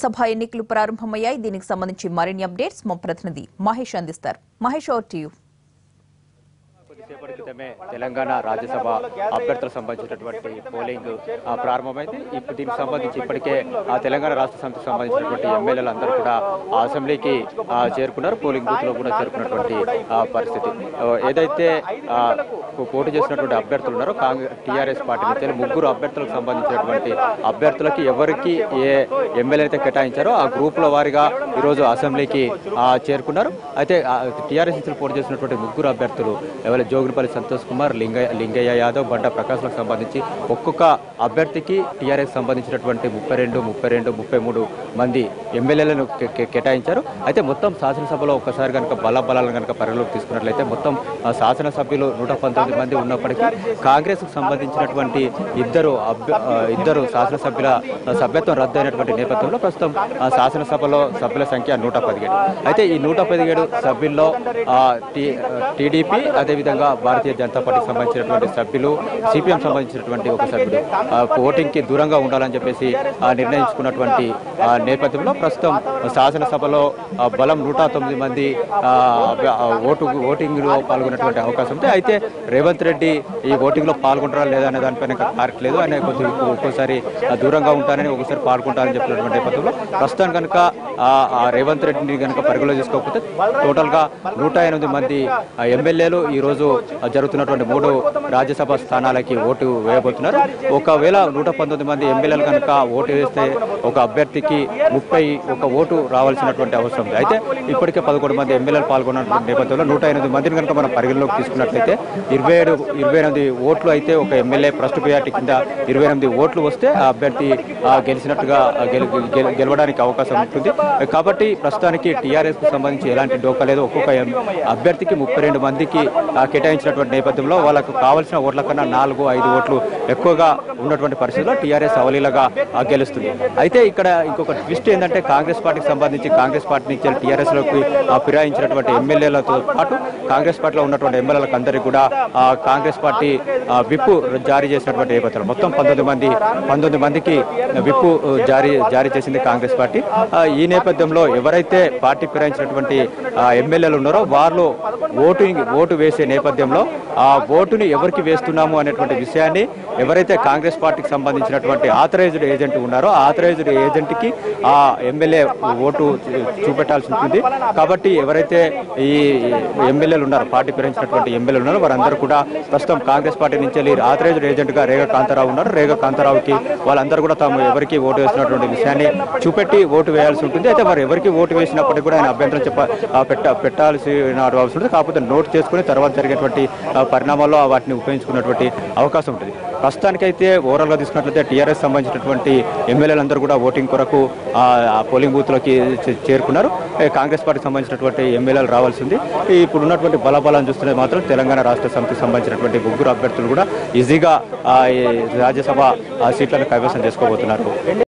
రాజ్యసభ ఎన్నికలు ప్రారంభమయ్యాయి దీనికి సంబంధించి మరిన్ని అప్డేట్స్ మా ప్రతినిధి మహేష్ అందిస్తారు మహేష్ ఓవర్ టు యూ కొద్దిసేపటి క్రితమే తెలంగాణ రాజ్యసభ అభ్యర్థులకు సంబంధించినటువంటి పోలింగ్ ఆ, ప్రారంభమైంది ఇప్పుడు దీనికి సంబంధించి ఇప్పటికే ఆ తెలంగాణ రాష్ట్ర సమితికి సంబంధించినటువంటి ఎమ్మెల్యేలు అందరూ కూడా ఆ అసెంబ్లీకి ఆ, చేరుకున్నారు పోలింగ్ బూత్ లో కూడా చేరుకున్నటువంటి ఆ, పరిస్థితి ఆ, ఏదైతే ఆ, పో- పోటీ చేసినటువంటి అభ్యర్థులు ఉన్నారో కాంగ్రెస్ టీఆర్ఎస్ పార్టీ నుంచి ముగ్గురు అభ్యర్థులకు సంబంధించినటువంటి అభ్యర్థులకి ఎవరికి ఏ ఎమ్మెల్యే అయితే కేటాయించారో ఆ గ్రూపుల వారిగా ఈరోజు అసెంబ్లీకి ఆ, చేరుకున్నారు అయితే టీఆర్ఎస్ నుంచి పోటీ చేసినటువంటి ముగ్గురు అభ్యర్థులు ఎవరు జోగినపల్లి సంతోష్ కుమార్ లింగయ్య లింగయ్య యాదవ్ బండ ప్రకాశ్లకు సంబంధించి ఒక్కొక్క అభ్యర్థికి టీఆర్ఎస్ సంబంధించినటువంటి ముప్పై రెండు ముప్పై రెండు ముప్పై మూడు మంది ఎమ్మెల్యేలను కే- కే- కేటాయించారు అయితే మొత్తం శాసనసభలో ఒక్కసారి కనుక బల బలాలను కనుక పరిగణలోకి తీసుకున్నట్లయితే మొత్తం ఆ, శాసనసభ్యులు నూట పంతొమ్మిది మంది ఉన్నప్పటికీ కాంగ్రెస్కు సంబంధించినటువంటి ఇద్దరు అభ్య ఆ, ఇద్దరు శాసనసభ్యుల సభ్యత్వం రద్దయినటువంటి నేపథ్యంలో ప్రస్తుతం ఆ, శాసనసభలో సభ్యుల సంఖ్య నూట పదిహేడు అయితే ఈ నూట పదిహేడు సభ్యుల్లో ఆ, టీ- టీడీపీ అదేవిధంగా భారతీయ జనతా పార్టీకి సంబంధించినటువంటి సభ్యులు సిపిఎం సంబంధించినటువంటి ఒక సభ్యుడు ఆ, ఓటింగ్కి దూరంగా ఉండాలని చెప్పేసి ఆ, నిర్ణయించుకున్నటువంటి ఆ, నేపథ్యంలో ప్రస్తుతం శాసనసభలో ఆ, బలం నూట తొమ్మిది మంది ఆ, అభ్య- ఆ, ఓటు ఓటింగ్లో పాల్గొన్నటువంటి అవకాశం ఉంది అయితే రేవంత్ రెడ్డి ఈ ఓటింగ్లో పాల్గొంటారా లేదా అనే దానిపైన ఇంకా క్లారిటీ లేదు ఆయన కొంచెం ఒక్కోసారి ఆ, దూరంగా ఉంటానని ఒకసారి పాల్గొంటానని చెప్పినటువంటి నేపథ్యంలో ప్రస్తుతం కనుక ఆ, ఆ రేవంత్ రెడ్డిని కనుక పరిగణలో తీసుకోకపోతే టోటల్గా నూట ఎనిమిది మంది ఆ, ఎమ్మెల్యేలు ఈ రోజు ఆ, జరుగుతున్నటువంటి మూడు రాజ్యసభ స్థానాలకి ఓటు వేయబోతున్నారు ఒకవేళ నూట పంతొమ్మిది మంది ఎమ్మెల్యేలు కనుక ఓటు వేస్తే ఒక అభ్యర్థికి ముప్పై ఒక ఓటు రావాల్సినటువంటి అవసరం ఉంది అయితే ఇప్పటికే పదకొండు మంది ఎమ్మెల్యేలు పాల్గొన్నటువంటి నేపథ్యంలో నూట ఎనిమిది మందిని కనుక మనం పరిగణలోకి తీసుకున్నట్లయితే ఇరవై ఏడు ఇరవై ఎనిమిది ఓట్లు అయితే ఒక ఎమ్మెల్యే ఫస్ట్ ప్రియారిటీ కింద ఇరవై ఎనిమిది ఓట్లు వస్తే ఆ అభ్యర్థి ఆ, గెలిచినట్టుగా ఆ, గెలు- గెలు- గెలవడానికి అవకాశం ఉంటుంది కాబట్టి ప్రస్తుతానికి టీఆర్ఎస్ కు సంబంధించి ఎలాంటి డోకా లేదు ఒక్కొక్క ఎం- అభ్యర్థికి ముప్పై రెండు మందికి ఆ, కేటాయించినటువంటి నేపథ్యంలో వాళ్ళకు కావాల్సిన ఓట్ల కన్నా నాలుగు ఐదు ఓట్లు ఎక్కువగా ఉన్నటువంటి పరిస్థితుల్లో టీఆర్ఎస్ అవలీలగా ఆ, గెలుస్తుంది అయితే ఇక్కడ ఇంకొక ట్విస్ట్ ఏంటంటే కాంగ్రెస్ పార్టీకి సంబంధించి కాంగ్రెస్ పార్టీ నుంచి టీఆర్ఎస్ లోకి ఆ, ఫిరాయించినటువంటి ఎమ్మెల్యేలతో పాటు కాంగ్రెస్ పార్టీలో ఉన్నటువంటి ఎమ్మెల్యేలకు అందరికీ కూడా ఆ, కాంగ్రెస్ పార్టీ ఆ, విప్ జారీ చేసినటువంటి నేపథ్యంలో మొత్తం పంతొమ్మిది మంది పంతొమ్మిది మందికి విప్ జారీ జారీ చేసింది కాంగ్రెస్ పార్టీ ఆ, ఈ నేపథ్యంలో ఎవరైతే పార్టీ ఫిరాయించినటువంటి ఆ, ఎమ్మెల్యేలు ఉన్నారో వాళ్ళు ఓటు ఓటు వేసే నేపథ్యంలో ఆ ఓటుని ఎవరికి వేస్తున్నాము అనేటువంటి విషయాన్ని ఎవరైతే కాంగ్రెస్ పార్టీకి సంబంధించినటువంటి ఆథరైజ్డ్ ఏజెంట్ ఉన్నారో ఆ ఆథరైజ్డ్ ఏజెంట్ కి ఆ ఎమ్మెల్యే ఓటు చూ- చూపెట్టాల్సి ఉంటుంది కాబట్టి ఎవరైతే ఈ ఎమ్మెల్యేలు ఉన్నారో పార్టీ ఫిరాయించినటువంటి ఎమ్మెల్యేలు ఉన్నారో వారందరూ కూడా ప్రస్తుతం కాంగ్రెస్ పార్టీ నుంచి వెళ్ళి ఆథరైజ్డ్ ఏజెంట్ గా రేగా కాంతారావు ఉన్నారు రేగా కాంతారావుకి వాళ్ళందరూ కూడా తాము ఎవరికి ఓటు వేసినటువంటి విషయాన్ని చూపెట్టి ఓటు వేయాల్సి ఉంటుంది అయితే వారు ఎవరికి ఓటు వేసినప్పటికీ కూడా ఆయన అభ్యంతరం చెప్ప ఆ, పెట్ట పెట్టాల్సిన అవసరం ఉంటుంది కాకపోతే నోట్ చేసుకుని తర్వాత జరిగేటువంటి ఆ, పరిణామాల్లో వాటిని ఉపయోగించుకున్నటువంటి అవకాశం ఉంటుంది ప్రస్తుతానికైతే ఓవరాల్ గా తీసుకున్నట్లయితే టీఆర్ఎస్ సంబంధించినటువంటి ఎమ్మెల్యేలందరూ కూడా ఓటింగ్ కొరకు ఆ, ఆ పోలింగ్ బూత్ లోకి చే- చేరుకున్నారు ఏ, కాంగ్రెస్ పార్టీకి సంబంధించినటువంటి ఎమ్మెల్యేలు రావాల్సింది ఈ ఇప్పుడు ఉన్నటువంటి బలబలాన్ని చూస్తుంటే మాత్రం తెలంగాణ రాష్ట్ర సమితికి సంబంధించినటువంటి ముగ్గురు అభ్యర్థులు కూడా ఈజీగా ఆ, ఈ రాజ్యసభ ఆ, సీట్లను కైవసం చేసుకోబోతున్నారు